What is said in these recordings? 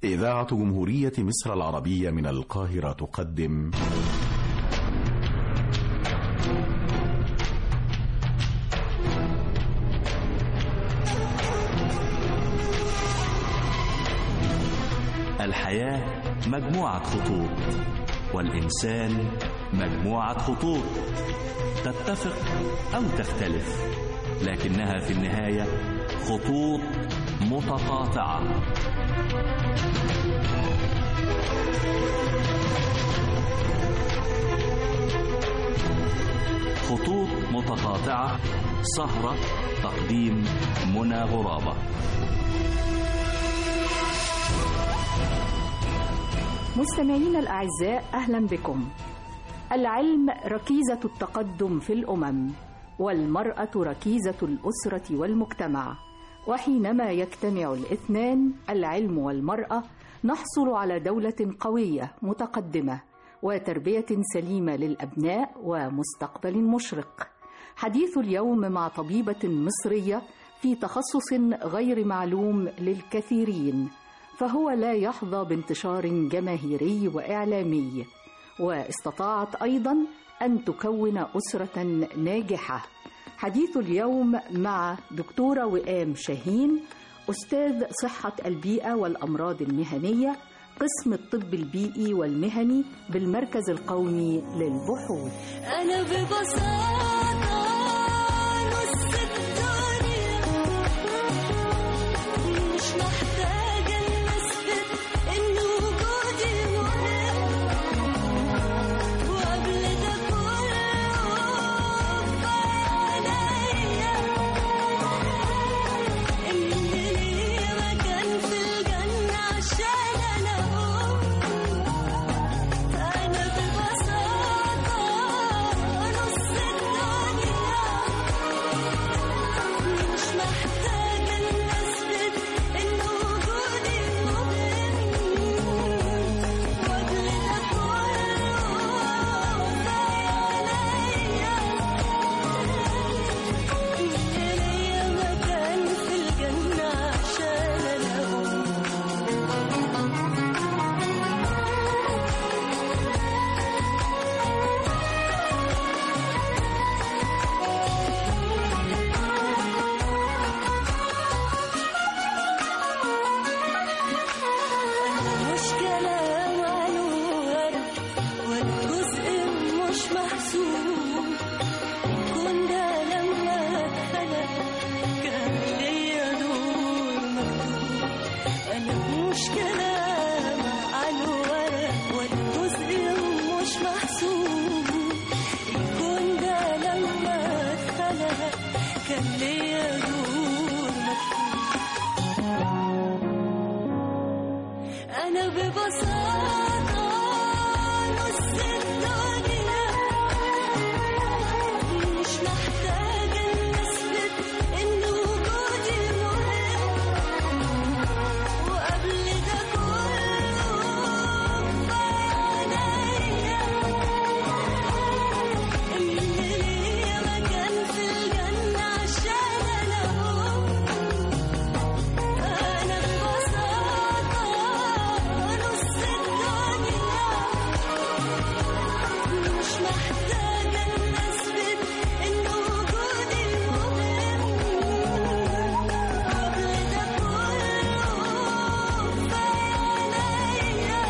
إذاعة جمهورية مصر العربية من القاهرة تقدم الحياة مجموعة خطوط والإنسان مجموعة خطوط تتفق أو تختلف لكنها في النهاية خطوط متقاطعة خطوط متقاطعة سهرة تقديم منى غرابة مستمعينا الأعزاء أهلا بكم العلم ركيزة التقدم في الأمم والمرأة ركيزة الأسرة والمجتمع وحينما يجتمع الاثنان العلم والمرأة نحصل على دولة قوية متقدمة وتربية سليمة للأبناء ومستقبل مشرق حديث اليوم مع طبيبة مصرية في تخصص غير معلوم للكثيرين فهو لا يحظى بانتشار جماهيري واعلامي واستطاعت ايضا ان تكون اسره ناجحه حديث اليوم مع دكتوره وئام شاهين استاذ صحه البيئه والامراض المهنيه قسم الطب البيئي والمهني بالمركز القومي للبحوث أنا ببساطة نص الدنيا مش محتاجة إن أثبت إن وجودي مهم وقبل ده كله عليا إن ليا مكان في الجنة عشان أنا أم أنا ببساطة نص الدنيا مش محتاجة إن أثبت إن وجودي مهم وقبل ده كله عليا إن ليا مكان في الجنة عشان أنا أم مش كلام عن ورق والجزء مش محسوب كنا لما اتخلق كان ليا دور مكتوب أنا مش كلام عن ورق والجزء مش محسوب كنا لما اتخلق كان ليا دور مكتوب أنا ببساطة نص الدنيا مش محتاجة إن أثبت إن وجودي مهم وقبل ده كله عليا إن ليا مكان في الجنة عشان أنا أم أنا ببساطة نص الدنيا مش محتاجة إن أثبت إن وجودي مهم قبل ده كله عليا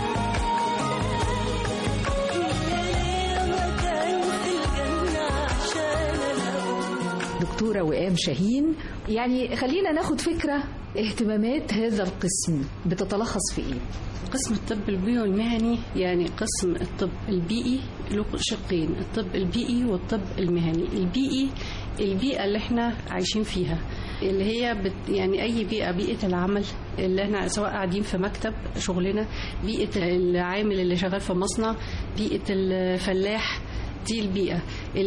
إن ليا مكان في الجنة عشان أنا دكتورة وئام شاهين يعني خلينا ناخد فكرة اهتمامات هذا القسم بتتلخص في ايه؟ قسم الطب البيئي والمهني يعني قسم الطب البيئي له شقين الطب البيئي والطب المهني البيئي البيئة اللي احنا عايشين فيها اللي هي بت يعني أي بيئة بيئة العمل اللي احنا سواء قاعدين في مكتب شغلنا بيئة العامل اللي شغال في مصنع بيئة الفلاح دي البيئة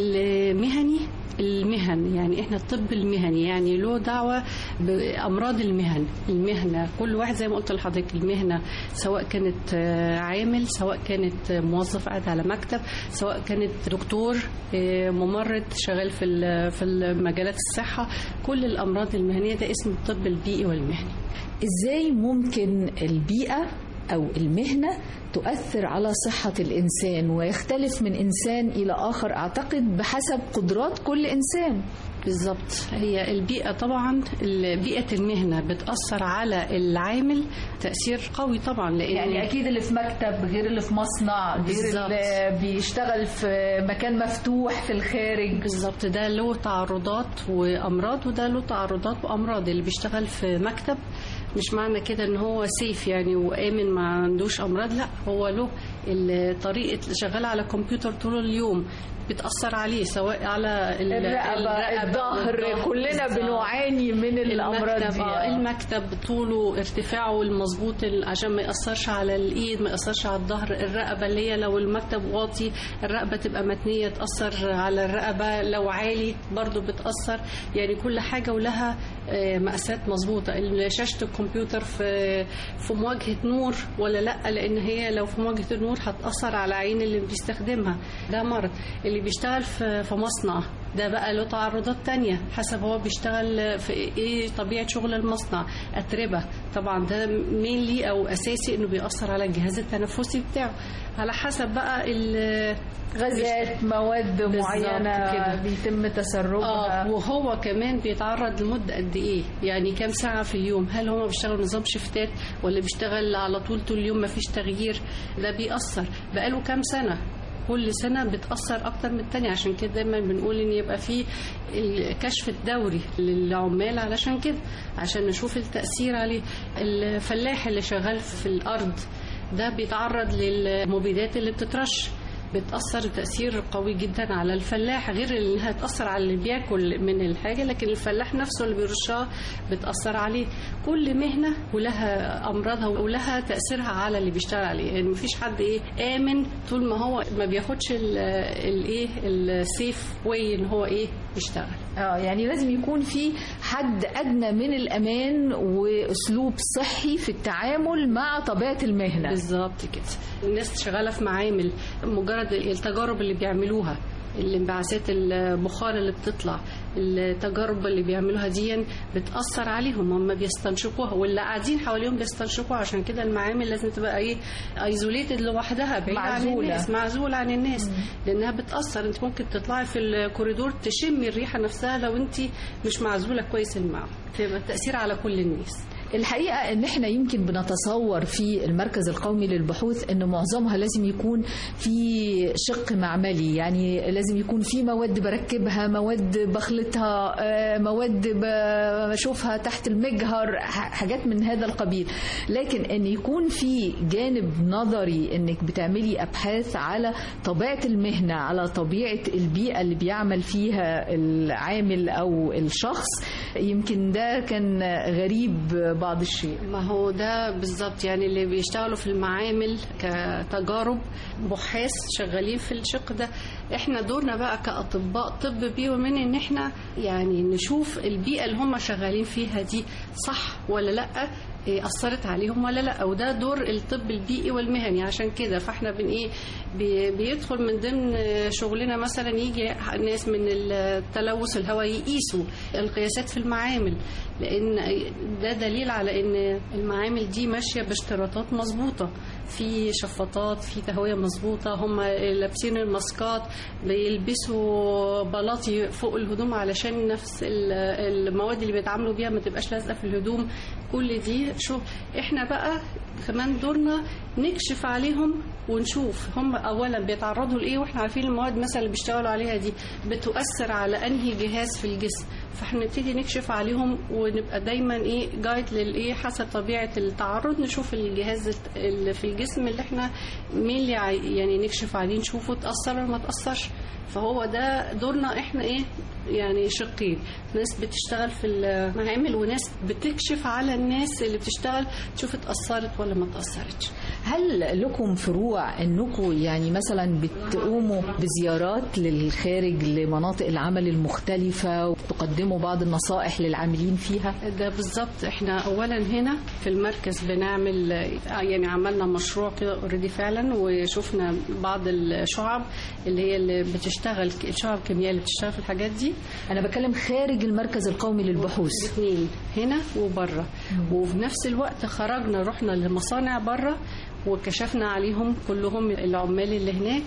المهني المهن يعني احنا الطب المهني يعني له دعوة بأمراض المهن المهنة كل واحد زي ما قلت لحضرتك المهنة سواء كانت آه، عامل سواء كانت آه، موظف قاعد على مكتب سواء كانت دكتور آه، ممرض شغال في ال- في المجالات الصحة كل الأمراض المهنية ده اسم الطب البيئي والمهني ازاي ممكن البيئة أو المهنة تؤثر على صحة الإنسان ويختلف من إنسان إلى آخر أعتقد بحسب قدرات كل إنسان بالظبط هي البيئة طبعا بيئة المهنة بتأثر على العامل تأثير قوي طبعا لأن يعني أكيد اللي في مكتب غير اللي في مصنع غير بالظبط. اللي بيشتغل في مكان مفتوح في الخارج بالظبط ده له تعرضات وامراض وده له تعرضات وامراض اللي بيشتغل في مكتب مش معنى كده ان هو سيف يعني وامن ما عندوش امراض لا هو له ال- طريقه شغال على كمبيوتر طول اليوم بتاثر عليه سواء على ال- الرقبة الظهر والظهر. كلنا بالظبط. بنعاني من الأمراض المكتب دي آه، المكتب طوله ارتفاعه المظبوط ال- عشان ما يأثرش على الإيد ما يأثرش على الظهر الرقبة اللي هي لو المكتب واطي الرقبة تبقى متنية تأثر على الرقبة لو عالي برضو بتأثر يعني كل حاجة ولها آه، مقاسات مظبوطة ال- شاشة الكمبيوتر في في مواجهة نور ولا لا لأن هي لو في مواجهة النور هتأثر على عين اللي بيستخدمها ده مرض اللي بيشتغل في في مصنع ده بقى له تعرضات تانية حسب هو بيشتغل في ايه طبيعة شغل المصنع أتربة طبعا ده مينلي أو أساسي إنه بيأثر على الجهاز التنفسي بتاعه على حسب بقى ال- غازات مواد بالظبط معينة كده. بيتم تسربها اه وهو كمان بيتعرض لمدة قد ايه يعني كام ساعة في اليوم هل هو بيشتغل نظام شفتات ولا بيشتغل على طول طول اليوم مفيش تغيير ده بيأثر بقاله كام سنة كل سنة بتأثر أكتر من التانية عشان كده دايما بنقول إن يبقى في الكشف الدوري للعمال علشان كده عشان نشوف التأثير عليه الفلاح اللي شغال في الأرض ده بيتعرض للمبيدات اللي بتترش بتأثر تأثير قوي جدا على الفلاح غير انها تأثر على اللي بياكل من الحاجة لكن الفلاح نفسه اللي بيرشها بتأثر عليه كل مهنة ولها أمراضها ولها تأثيرها على اللي بيشتغل عليه يعني مفيش حد إيه آمن طول ما هو ما بياخدش ال- الإيه السيف واي إن هو إيه يشتغل اه يعني لازم يكون في حد ادنى من الامان واسلوب صحي في التعامل مع طبيعه المهنه بالظبط كده الناس شغاله في معامل مجرد التجارب اللي بيعملوها الانبعاثات البخار اللي بتطلع التجارب اللي بيعملوها دي بتأثر عليهم هم بيستنشقوها واللي قاعدين حواليهم بيستنشقوها عشان كده المعامل لازم تبقى ايه ايزوليتد لوحدها بعيد عن معزولة. الناس معزولة عن الناس لانها بتأثر انت ممكن تطلعي في الكوريدور تشمي الريحة نفسها لو انت مش معزولة كويس المعمل تبقى التأثير على كل الناس الحقيقة ان احنا يمكن بنتصور في المركز القومي للبحوث ان معظمها لازم يكون في شق معملي يعني لازم يكون في مواد بركبها مواد بخلطها آه، مواد بشوفها تحت المجهر ح- حاجات من هذا القبيل لكن ان يكون في جانب نظري انك بتعملي ابحاث على طبيعة المهنة على طبيعة البيئة اللي بيعمل فيها العامل او الشخص يمكن ده كان غريب بعض الشيء ما هو ده بالظبط يعني اللي بيشتغلوا في المعامل كتجارب بحاث شغالين في الشق ده احنا دورنا بقى كاطباء طب بيومين ان احنا يعني نشوف البيئه اللي هم شغالين فيها دي صح ولا لا إيه اثرت عليهم ولا لا وده دور الطب البيئي والمهني عشان كده فاحنا بن ايه بي- بيدخل من ضمن شغلنا مثلا يجي ناس من التلوث الهوائي يقيسوا القياسات في المعامل لان ده دليل على ان المعامل دي ماشيه باشتراطات مظبوطه في شفاطات في تهويه مظبوطه هم لابسين الماسكات بيلبسوا بلاطي فوق الهدوم علشان نفس ال- المواد اللي بيتعاملوا بيها ما تبقاش لازقه في الهدوم كل دي شو احنا بقى كمان دورنا نكشف عليهم ونشوف هم اولا بيتعرضوا لايه واحنا عارفين المواد مثلا اللي بيشتغلوا عليها دي بتؤثر على انهي جهاز في الجسم فاحنا نبتدي نكشف عليهم ونبقى دايما ايه جايد للايه حسب طبيعه التعرض نشوف الجهاز اللي في الجسم اللي احنا مين اللي عاي- يعني نكشف عليه نشوفه تاثر ولا ما تاثرش فهو ده دورنا احنا ايه يعني شقين ناس بتشتغل في المعامل وناس بتكشف على الناس اللي بتشتغل تشوف اتأثرت ولا ما اتأثرتش هل لكم فروع انكم يعني مثلا بتقوموا بزيارات للخارج لمناطق العمل المختلفه وتقدموا بعض النصائح للعاملين فيها ده بالظبط احنا اولا هنا في المركز بنعمل يعني عملنا مشروع كده اوريدي فعلا وشفنا بعض الشعب اللي هي اللي بتشتغل الشعب الكيميائيه اللي بتشتغل في الحاجات دي انا بتكلم خارج المركز القومي للبحوث الاثنين هنا وبره وفي نفس الوقت خرجنا رحنا لمصانع بره وكشفنا عليهم كلهم العمال اللي هناك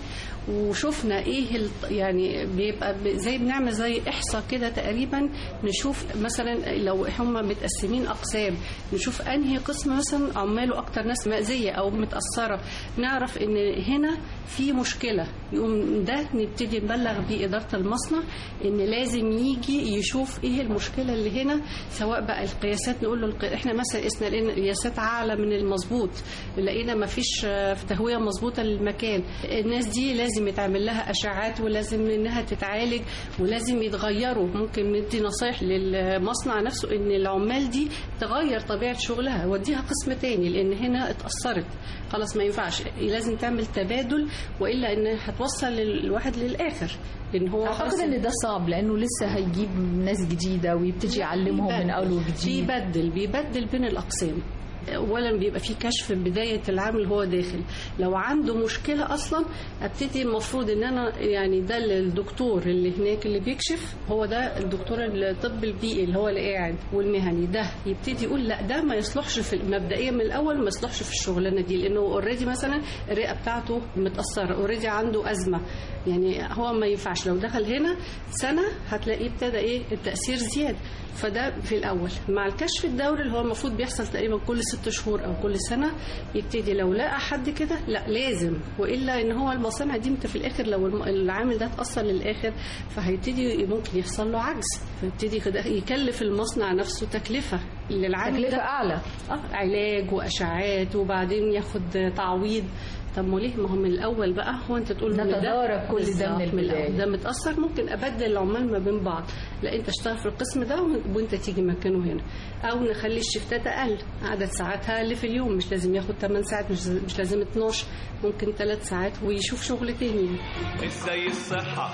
وشفنا ايه ال- يعني بيبقى ب- زي بنعمل زي احصاء كده تقريبا نشوف مثلا لو هم متقسمين اقسام نشوف انهي قسم مثلا عماله اكتر ناس مأذيه او متاثره نعرف ان هنا في مشكله يقوم ده نبتدي نبلغ بيه اداره المصنع ان لازم يجي يشوف ايه المشكله اللي هنا سواء بقى القياسات نقول له الق- احنا مثلا قسنا لقينا القياسات اعلى من المظبوط لقينا ما فيش تهويه مظبوطه للمكان الناس دي لازم يتعمل لها اشعاعات ولازم انها تتعالج ولازم يتغيروا ممكن ندي نصايح للمصنع نفسه ان العمال دي تغير طبيعه شغلها وديها قسم تاني لان هنا اتاثرت خلاص ما ينفعش لازم تعمل تبادل والا ان هتوصل الواحد للاخر لان هو اعتقد خلاص ان ده صعب لانه لسه هيجيب ناس جديده ويبتدي يعلمهم من اول وجديد بيبدل بيبدل بين الاقسام اولا بيبقى في كشف بدايه العام اللي هو داخل لو عنده مشكله اصلا ابتدي المفروض ان انا يعني ده الدكتور اللي هناك اللي بيكشف هو ده الدكتور الطب البيئي اللي هو اللي قاعد والمهني ده يبتدي يقول لا ده ما يصلحش في مبدئيا من الاول ما يصلحش في الشغلانه دي لانه اوريدي مثلا الرئه بتاعته متاثره اوريدي عنده ازمه يعني هو ما ينفعش لو دخل هنا سنه هتلاقيه ابتدى ايه التاثير زياده فده في الاول مع الكشف الدوري اللي هو المفروض بيحصل تقريبا كل ست شهور او كل سنه يبتدي لو لقى حد كده لا لازم والا ان هو المصانع دي انت في الاخر لو الم- العامل ده اتاثر للاخر فهيبتدي ممكن يحصل له عجز فيبتدي كده يكلف المصنع نفسه تكلفه للعامل تكلفه ده اعلى اه علاج واشعاعات وبعدين ياخد تعويض طب ما ليه ما هو من الاول بقى هو انت تقول له إن ده- نتدارك كل ده بالظبط، من البداية. الأول. ده متاثر ممكن ابدل العمال ما بين بعض لا انت اشتغل في القسم ده وانت تيجي مكانه هنا او نخلي الشفتات اقل عدد ساعاتها اقل في اليوم مش لازم ياخد 8 ساعات مش مش لازم 12 ممكن 3 ساعات ويشوف شغل تاني ازاي الصحة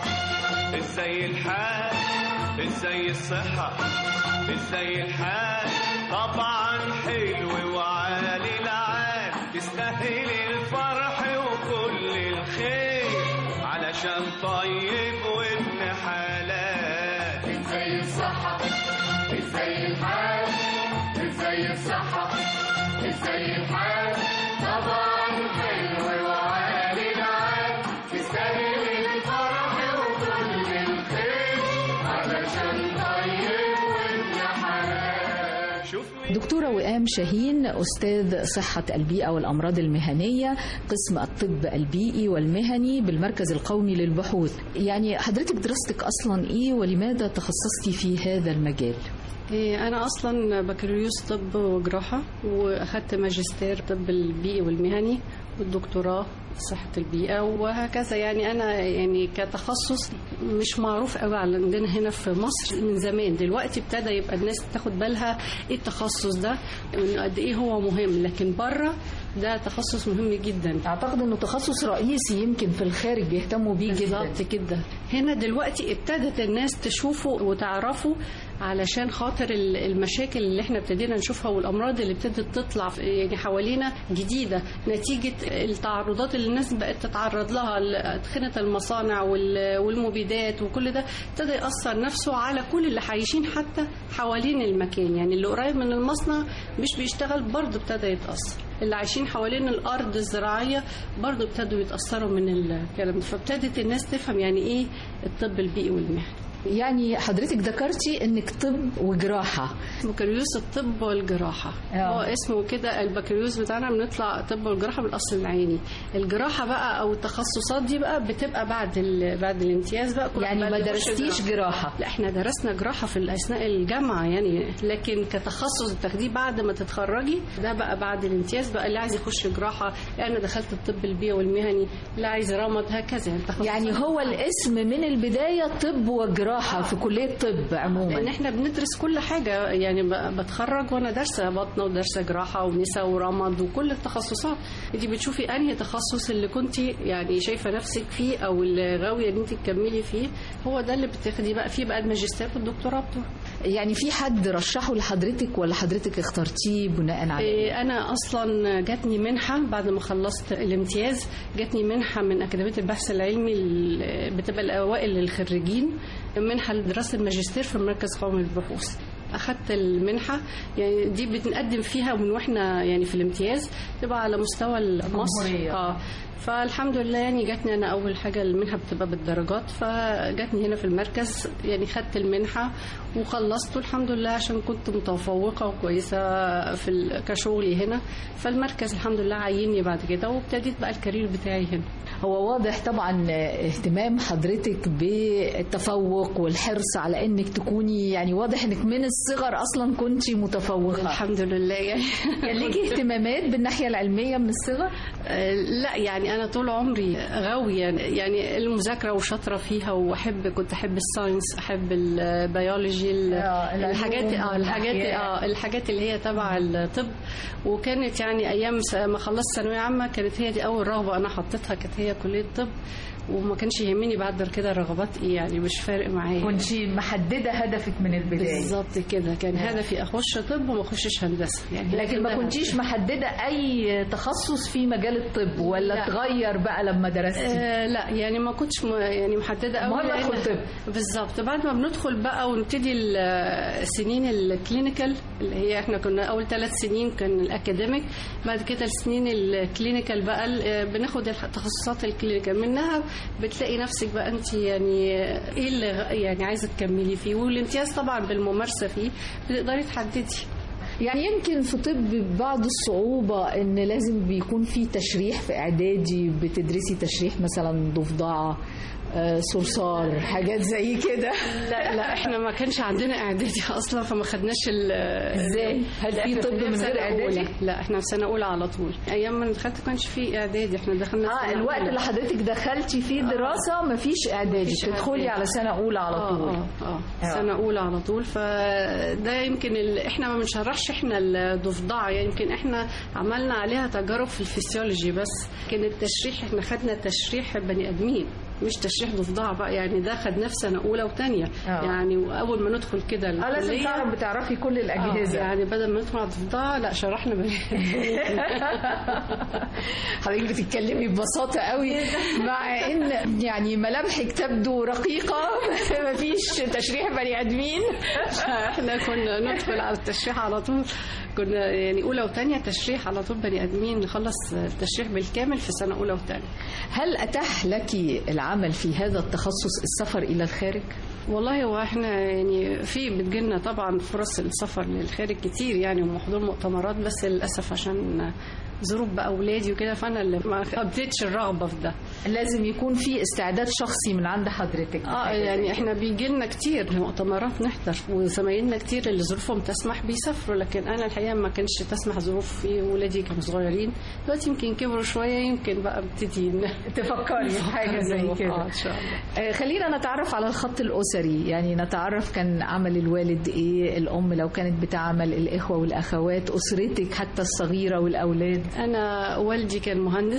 ازاي الحال ازاي الصحة ازاي الحال طبعا حلو وعالي العال تستاهل الفرح وكل الخير علشان طيب وابن حلال ازاي الصحة ازاي الحال ازاي الصحة ازاي الحال طبعا حلو وعالي العال تستاهل الفرح وكل الخير علشان طيب وابن حلال شوف دكتورة وئام شاهين أستاذ صحة البيئة والأمراض المهنية قسم الطب البيئي والمهني بالمركز القومي للبحوث يعني حضرتك دراستك أصلا إيه ولماذا تخصصتي في هذا المجال؟ إيه، أنا أصلا بكالوريوس طب وجراحة وأخدت ماجستير طب البيئي والمهني والدكتوراه في صحة البيئة وهكذا يعني أنا يعني كتخصص مش معروف قوي عندنا هنا في مصر من زمان دلوقتي ابتدى يبقى الناس تاخد بالها إيه التخصص ده وإنه قد إيه هو مهم لكن بره ده تخصص مهم جدا أعتقد أنه تخصص رئيسي يمكن في الخارج بيهتموا بيه جدا بالظبط كده هنا دلوقتي ابتدت الناس تشوفه وتعرفه علشان خاطر ال- المشاكل اللي احنا ابتدينا نشوفها والامراض اللي ابتدت تطلع في- يعني حوالينا جديده نتيجه التعرضات اللي الناس بقت تتعرض لها ادخنه المصانع وال- والمبيدات وكل ده ابتدى ياثر نفسه على كل اللي عايشين حتى حوالين المكان يعني اللي قريب من المصنع مش بيشتغل برضه ابتدى يتاثر اللي عايشين حوالين الارض الزراعيه برضه ابتدوا يتاثروا من الكلام ده فابتدت الناس تفهم يعني ايه الطب البيئي والمهني يعني حضرتك ذكرتي أنك طب وجراحة بكالوريوس الطب والجراحة آه. هو اسمه كده البكالوريوس بتاعنا بنطلع طب والجراحة بالأصل العيني الجراحة بقى أو التخصصات دي بقى بتبقى بعد ال... بعد الامتياز بقى كل يعني بقى ما اللي يخش درستيش جراحة لا احنا درسنا جراحة في أثناء الجامعة يعني لكن كتخصص بتاخديه بعد ما تتخرجي ده بقى بعد الامتياز بقى اللي عايز يخش جراحة أنا دخلت الطب البيئي والمهني اللي عايز رمض هكذا يعني تخصصات يعني هو الاسم من البداية طب وجراحة في كلية طب لان عموما احنا بندرس كل حاجه يعني ب- بتخرج وانا دارسه بطنه ودارسه جراحه ونساء ورمد وكل التخصصات انت بتشوفي انهي تخصص اللي كنت يعني شايفه نفسك فيه او اللي غاويه ان انت تكملي فيه هو ده اللي بتاخدي بقى فيه بقى الماجستير والدكتوراه بتوعك يعني في حد رشحه لحضرتك ولا حضرتك اخترتيه بناء على إيه؟ إيه، انا اصلا جاتني منحه بعد ما خلصت الامتياز جاتني منحه من اكاديميه البحث العلمي ال- بتبقى الاوائل للخريجين منحه لدراسه الماجستير في مركز قومي للبحوث اخدت المنحه يعني دي بنقدم فيها من واحنا يعني في الامتياز تبقى على مستوى مصر الجمهورية. اه فالحمد لله يعني جاتني انا اول حاجه المنحه بتبقى بالدرجات فجاتني هنا في المركز يعني خدت المنحه وخلصت الحمد لله عشان كنت متفوقه وكويسه في ال- كشغلي هنا فالمركز الحمد لله عيني بعد كده وابتديت بقى الكارير بتاعي هنا هو واضح طبعا اهتمام حضرتك بالتفوق والحرص على انك تكوني يعني واضح انك من الصغر اصلا كنت متفوقه الحمد لله يعني كان ليكي اهتمامات بالناحيه العلميه من الصغر آه، لا يعني انا طول عمري غاويه يعني المذاكره وشاطره فيها واحب كنت احب الساينس احب البيولوجي ال- آه، العلوم الحاجات اه الحاجات والأحياء. اه الحاجات اللي هي تبع الطب وكانت يعني ايام س- ما خلصت ثانويه عامه كانت هي دي اول رغبه انا حطيتها كانت هي كليه طب وما كانش يهمني بعد كده الرغبات ايه يعني مش فارق معايا كنت محدده هدفك من البدايه بالظبط كده كان هدفي اخش طب وما اخشش هندسه يعني لكن ما ده كنتيش محدده اي تخصص في مجال الطب ولا لا. اتغير بقى لما درستي آه لا يعني ما كنتش م- يعني محدده قوي المهم لأن- أدخل طب. بالظبط بعد ما بندخل بقى ونبتدي ال- السنين الكلينيكال اللي هي احنا كنا اول ثلاث سنين كان الاكاديميك بعد كده السنين الكلينيكال بقى ال- بناخد التخصصات الكلينيكال منها بتلاقي نفسك بقى انت يعني ايه اللي غ- يعني عايزه تكملي فيه والامتياز طبعا بالممارسه فيه بتقدري تحددي يعني يمكن في طب بعض الصعوبة ان لازم بيكون في تشريح في اعدادي بتدرسي تشريح مثلا ضفدعة آه، صرصار حاجات زي كده لا لا احنا ما كانش عندنا اعدادي اصلا فما خدناش ال ازاي؟ هل في إحنا طب خدناه من في غير سنة إعدادي؟ أولى. لا احنا في سنه اولى على طول ايام ما دخلت ما كانش في اعدادي احنا دخلنا اه سنة الوقت أولى. اللي حضرتك دخلتي فيه دراسة مفيش اعدادي مفيش تدخلي إعدادي. على سنة اولى على اه طول اه اه آه. سنه اولى على طول فده يمكن ال... احنا ما بنشرحش احنا الضفدع يعني يمكن احنا عملنا عليها تجارب في الفسيولوجي بس كان التشريح احنا خدنا تشريح بني ادمين مش تشريح ضفدع بقى يعني ده خدناه في سنه اولى وثانيه آه. يعني واول ما ندخل كده اه لازم الكلية، تعرف بتعرفي كل آه، الاجهزة يعني بدل ما ندخل على الضفدع لا شرحنا بني حضرتك بتتكلمي ببساطة قوي مع ان يعني ملامحك تبدو رقيقة مفيش تشريح بني ادمين احنا كنا ندخل على التشريح على طول كنا يعني اولى وثانيه تشريح على طول بني ادمين نخلص التشريح بالكامل في سنه اولى وثانيه هل اتاح لك العمل في هذا التخصص السفر الى الخارج؟ والله هو احنا يعني في بتجيلنا طبعا فرص السفر للخارج كتير يعني وحضور مؤتمرات بس للاسف عشان ظروف بقى اولادي وكده فانا اللي ما ابتديتش الرغبه في ده لازم يكون في استعداد شخصي من عند حضرتك اه يعني احنا بيجي لنا كتير مؤتمرات نحضر وزمايلنا كتير اللي ظروفهم تسمح بيسافروا لكن انا الحقيقه ما كانش تسمح ظروفي ولادي كانوا صغيرين دلوقتي يمكن كبروا شويه يمكن بقى ابتدي تفكري في حاجه زي اه كده ان شاء الله آه، خلينا نتعرف على الخط الأسري يعني نتعرف كان عمل الوالد إيه الأم لو كانت بتعمل الإخوة والأخوات أسرتك حتى الصغيرة والأولاد انا والدي كان مهندس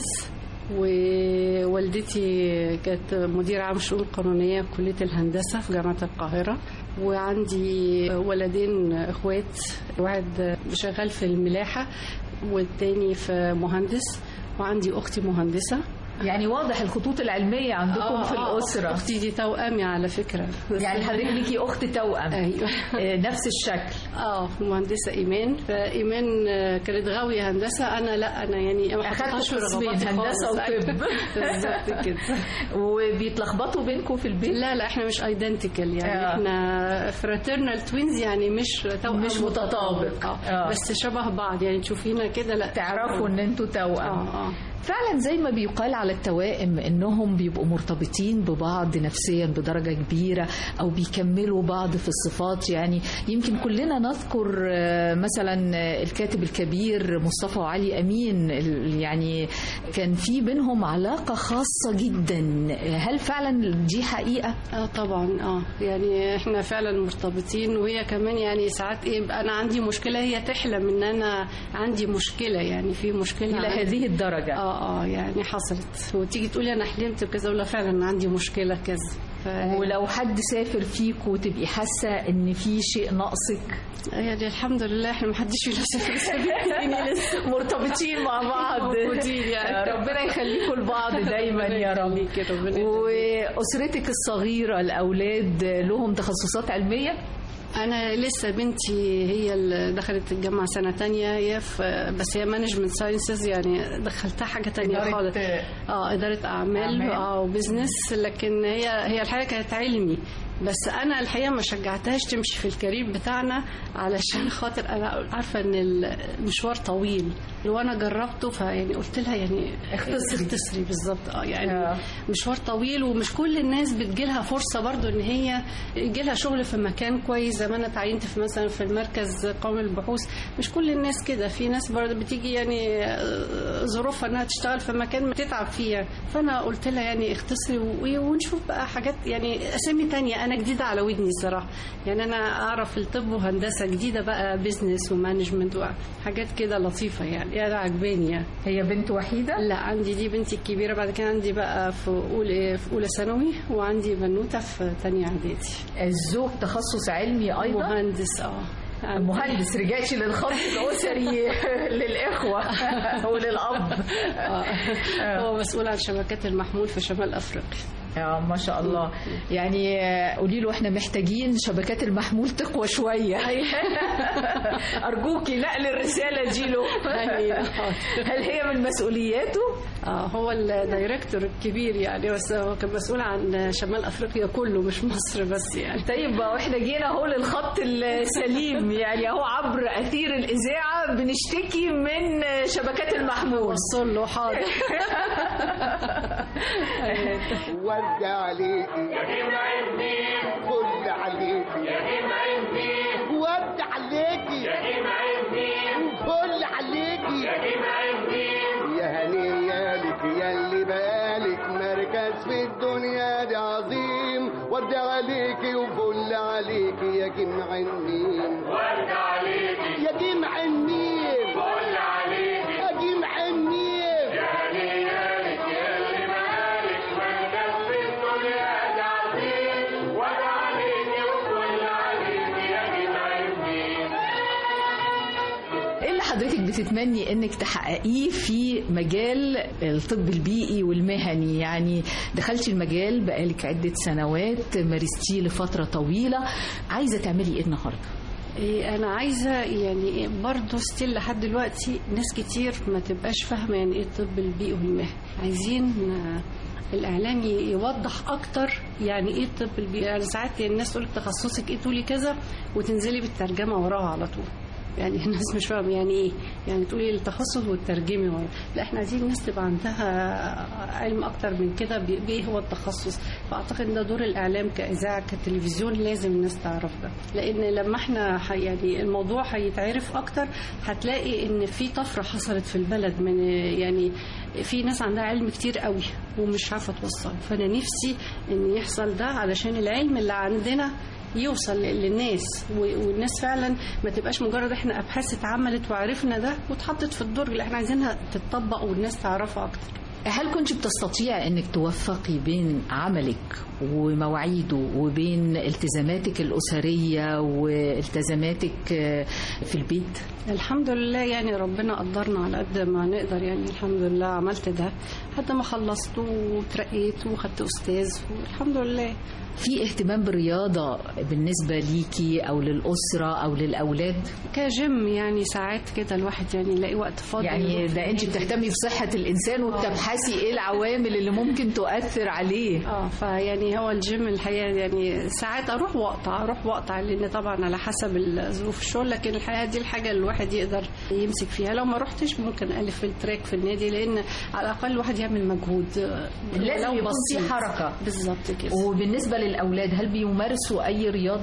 ووالدتي كانت مدير عام شؤون قانونيه في كليه الهندسه في جامعه القاهره وعندي ولدين اخوات واحد شغال في الملاحه والتاني في مهندس وعندي اختي مهندسه يعني واضح الخطوط العلمية عندكم آه، في آه، الأسرة اختي دي توأمي على فكره يعني حضرتك ليكي أخت توأم ايوه آه، نفس الشكل اه مهندسه ايمان فايمان آه، كانت غاويه هندسه انا لا انا يعني ما أخدت حطيتهاش في قسمين، رغباتي هندسة خالص. وطب. بالظبط كده وبيتلخبطوا بينكم في البيت لا لا احنا مش ايدنتيكال يعني آه. آه. احنا فراترنال توينز يعني مش توأم مش متطابق. آه. آه. آه. بس شبه بعض يعني تشوفينا كده لا تعرفوا ان انتوا توأم اه اه فعلا زي ما بيقال على التوائم انهم بيبقوا مرتبطين ببعض نفسيا بدرجه كبيره او بيكملوا بعض في الصفات يعني يمكن كلنا نذكر آه، مثلا آه، الكاتب الكبير مصطفى وعلي امين ال- يعني كان في بينهم علاقه خاصه جدا هل فعلا دي حقيقه اه طبعا اه يعني احنا فعلا مرتبطين وهي كمان يعني ساعات ايه يبقى انا عندي مشكله هي تحلم ان انا عندي مشكله يعني في مشكله الى عندي. هذه الدرجه اه اه يعني حصلت وتيجي تقولي انا حلمت بكذا ولا فعلا أنا عندي مشكله كذا ف- ولو حد سافر فيك وتبقي حاسه ان في شيء ناقصك يعني الحمد لله احنا ما حدش فينا سافر سابقني لسه مرتبطين مع بعض موجودين يعني. ربنا يخليكم لبعض دايما يا رب يخليكي، ربنا يخليكي. واسرتك الصغيره الاولاد لهم تخصصات علميه انا لسه بنتي هي اللي دخلت الجامعه سنه تانية هي في بس هي مانجمنت ساينسز يعني دخلتها حاجه تانية إدارة- خالص اه اداره اعمال, أعمال. اه وبزنس لكن هي هي الحقيقه كانت علمي بس انا الحقيقه ما شجعتهاش تمشي في الكارير بتاعنا علشان خاطر انا عارفه ان المشوار طويل وانا جربته فيعني قلت لها يعني اختصري. اختصري بالظبط اه يعني آه. مشوار طويل ومش كل الناس بتجيلها فرصه برضو ان هي يجيلها شغل في مكان كويس زي ما انا اتعينت في مثلا في المركز قومي للبحوث مش كل الناس كده في ناس برضو بتيجي يعني آه، ظروفها انها تشتغل في مكان تتعب فيها فانا قلت لها يعني اختصري و- ونشوف بقى حاجات يعني اسامي تانية انا جديده على ودني الصراحه يعني انا اعرف الطب وهندسه جديده بقى بيزنس ومانجمنت وحاجات كده لطيفه يعني انا عجباني يعني هي بنت وحيده لا عندي دي بنتي الكبيرة بعد كده عندي بقى في أولى في أولى ثانوي وعندي بنوتة في تانية إعدادي الزوج تخصص علمي ايضا مهندس اه عندي- مهندس رجعتي للخط الاسري للاخوه وللاب آه. هو مسؤول عن شبكات المحمول في شمال أفريقيا يا ما شاء الله يعني آه، قولي له احنا محتاجين شبكات المحمول تقوى شويه ارجوكي نقل الرساله دي له هل هي من مسؤولياته اه هو الدايركتور الكبير يعني بس هو كان مسؤول عن شمال أفريقيا كله مش مصر بس يعني طيب واحنا جينا اهو للخط السليم يعني اهو عبر اثير الاذاعه بنشتكي من شبكات المحمول وصل له حاضر ودي عليكي يا جمع الدين كل عليكي يا جمع الدين ودي عليكي يا جمع الدين كل عليكي يا جمع الدين يا هنية لك يا اللي بقالك مركز في الدنيا دي عظيم ودي عليكي وفل عليكي يا جمع النيل ودي عليكي يا جمع النيل فل عليكي يا جمع النيل يا هنية لك يا اللي بقالك مركز في الدنيا دي عظيم ودي عليكي وفل عليكي يا جمع النيل ايه اللي حضرتك بتتمني انك تحققيه في مجال الطب البيئي والمهني يعني دخلتي المجال بقالك عدة سنوات مارستيه لفترة طويلة عايزة تعملي ايه النهاردة إيه انا عايزه يعني برضه ستيل لحد دلوقتي ناس كتير ما تبقاش فاهمه يعني ايه الطب البيئي والمهني عايزين آه، الاعلام ي- يوضح اكتر يعني ايه الطب البيئي يعني ساعات الناس تقول لك تخصصك ايه تقولي كذا وتنزلي بالترجمه وراها على طول يعني الناس مش فاهمه يعني ايه يعني تقولي التخصص والترجمي ورا لا احنا عايزين الناس تبقى عندها علم اكتر من كده ب- بايه هو التخصص فاعتقد ان ده دور الاعلام كاذاعه كتلفزيون لازم الناس تعرف ده لان لما احنا ح- يعني الموضوع هيتعرف اكتر هتلاقي ان في طفره حصلت في البلد من يعني في ناس عندها علم كتير قوي ومش عارفه توصل فانا نفسي ان يحصل ده علشان العلم اللي عندنا يوصل للناس و- والناس فعلا ما تبقاش مجرد احنا ابحاث اتعملت وعرفنا ده واتحطت في الدرج لا احنا عايزينها تتطبق والناس تعرفها اكتر هل كنت بتستطيع انك توفقي بين عملك ومواعيده وبين التزاماتك الأسرية والتزاماتك آه، في البيت الحمد لله يعني ربنا قدرنا على قد ما نقدر يعني الحمد لله عملت ده لحد ما خلصت وترقيت وخدت استاذ والحمد لله في اهتمام بالرياضة بالنسبة ليكي أو للأسرة أو للأولاد كجيم يعني ساعات كده الواحد يعني يلاقي وقت فاضي يعني يروح ده أنت النادي. بتهتمي بصحة الإنسان وبتبحثي إيه العوامل اللي ممكن تؤثر عليه اه فيعني هو الجيم الحقيقه يعني ساعات اروح واقطع اروح واقطع لان طبعا على حسب ظروف الشغل لكن الحقيقه دي الحاجه اللي الواحد يقدر يمسك فيها لو ما رحتش ممكن الف في التراك في النادي لان على الاقل الواحد يعمل مجهود آه، لازم ولو يكون في بسيط. حركة. بالظبط كده وبالنسبة للأولاد هل بيمارسوا أي رياضة؟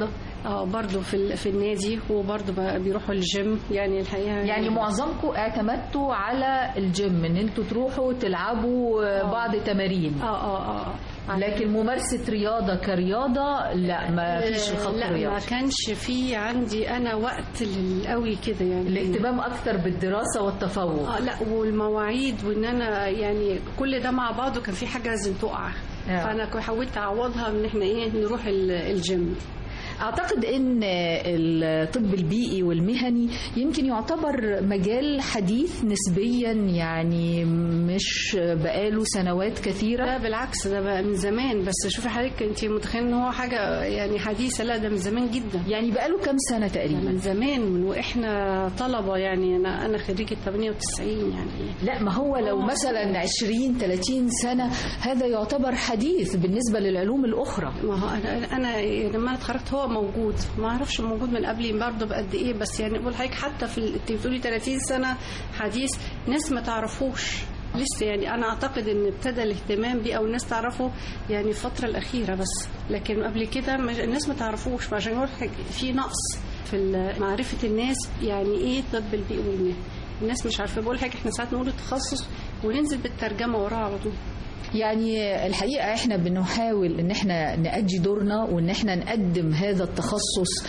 اه برضه في ال- في النادي وبرضه بقى بيروحوا الجيم يعني الحقيقه يعني معظمكم اعتمدتوا على الجيم ان انتوا تروحوا تلعبوا آه، بعض تمارين اه اه اه لكن ممارسة رياضة كرياضة لا ما فيش الخط لا ما الرياضي كانش في عندي انا وقت لل- قوي كده يعني الاهتمام أكتر بالدراسة والتفوق اه لا والمواعيد وان انا يعني كل ده مع بعضه كان في حاجه لازم تقع آه. فانا كنت حاولت اعوضها ان احنا ايه نروح ال- الجيم أعتقد أن الطب البيئي والمهني يمكن يعتبر مجال حديث نسبيا يعني مش بقاله سنوات كثيرة لا بالعكس ده بقى من زمان بس شوفي حضرتك انت متخيل ان هو حاجه يعني حديثه لا ده من زمان جدا يعني بقاله كام سنة من تقريبا زمان من واحنا طلبه يعني انا انا خريجه 98 يعني لا ما هو لو مثلا 20 30 سنة هذا يعتبر حديث بالنسبة للعلوم الأخرى ما هو انا انا لما انا اتخرجت هو موجود ما اعرفش موجود من قبلي برضه بقد ايه بس يعني بقول حضرتك حتى في ال- انت بتقولي 30 سنه حديث ناس ما تعرفوش لسه يعني انا اعتقد ان ابتدى الاهتمام بيه او الناس تعرفه يعني الفتره الاخيره بس لكن قبل كده ما- الناس ما تعرفوش فعشان بقول لحضرتك في نقص في ال- معرفه الناس يعني ايه طب البيئي والمهني الناس مش عارفه بقول حضرتك احنا ساعات نقول التخصص وننزل بالترجمه وراها على طول يعني الحقيقة احنا بنحاول ان احنا نأدي دورنا وان احنا نقدم هذا التخصص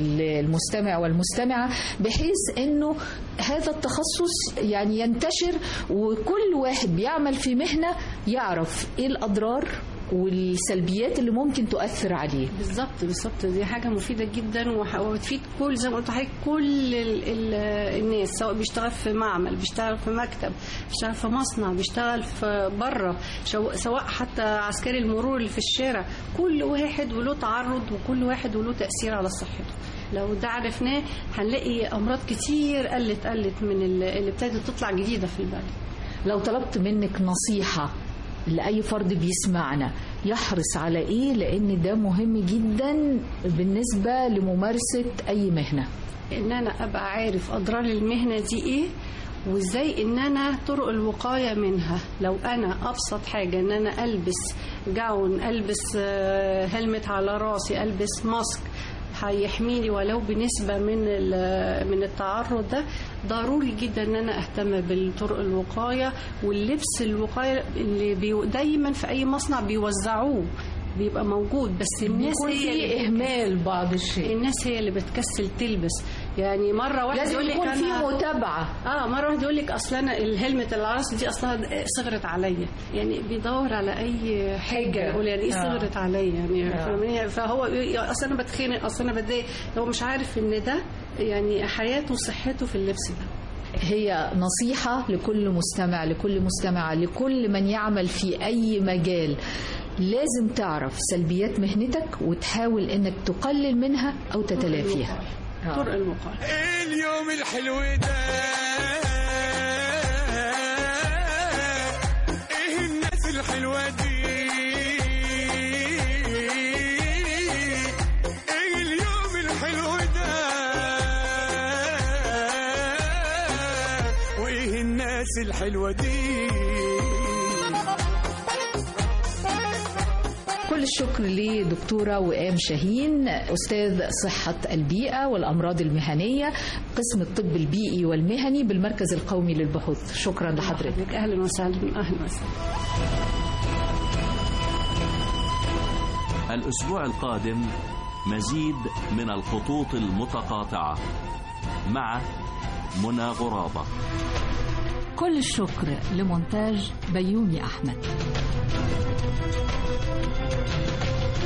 للمستمع والمستمعة بحيث انه هذا التخصص يعني ينتشر وكل واحد بيعمل في مهنة يعرف ايه الأضرار والسلبيات اللي ممكن تؤثر عليه بالظبط بالظبط دي حاجه مفيده جدا وح- وبتفيد كل زي ما قلت لحضرتك كل ال ال الناس سواء بيشتغل في معمل بيشتغل في مكتب بيشتغل في مصنع بيشتغل في بره شو- سواء حتى عسكري المرور اللي في الشارع كل واحد وله تعرض وكل واحد وله تاثير على صحته لو ده عرفناه هنلاقي امراض كتير قلت قلت من ال- اللي ابتدت تطلع جديده في البلد لو طلبت منك نصيحة لأي فرد بيسمعنا يحرص على إيه لأن ده مهم جدا بالنسبة لممارسة أي مهنة ان انا ابقى عارف اضرار المهنه دي ايه وازاي ان انا طرق الوقايه منها لو انا ابسط حاجه ان انا البس جاون البس آه، هلمت على راسي البس ماسك هيحميني ولو بنسبه من ال- من التعرض ده ضروري جدا ان انا اهتم بالطرق الوقايه واللبس الوقايه اللي بي دايما في اي مصنع بيوزعوه بيبقى موجود بس الناس بيكون هي اللي في إهمال بعض الشيء الناس هي اللي بتكسل تلبس يعني مره واحد لازم يقول لك يكون في أنا- متابعة اه مره واحد يقول لك اصل انا الهلمت اللي على راسي دي اصلا صغرت عليا يعني بيدور على اي حاجه يقول يعني ايه آه. صغرت عليا يعني آه. فاهماني فهو يقول اصل انا بتخانق اصل انا بتضايق هو مش عارف ان ده يعني حياته وصحته في اللبس ده هي نصيحة لكل مستمع لكل مستمعة لكل من يعمل في أي مجال لازم تعرف سلبيات مهنتك وتحاول انك تقلل منها او تتلافيها آه. طرق الوقايه اليوم الحلو ده ايه الناس الحلوة دي ايه اليوم الحلو ده وايه الناس الحلوة دي كل الشكر لدكتورة وئام شاهين أستاذ صحة البيئة والأمراض المهنية قسم الطب البيئي والمهني بالمركز القومي للبحوث شكرا لحضرتك اهلا وسهلا اهلا وسهلا الأسبوع القادم مزيد من الخطوط المتقاطعة مع منى غرابة كل الشكر لمونتاج بيومي أحمد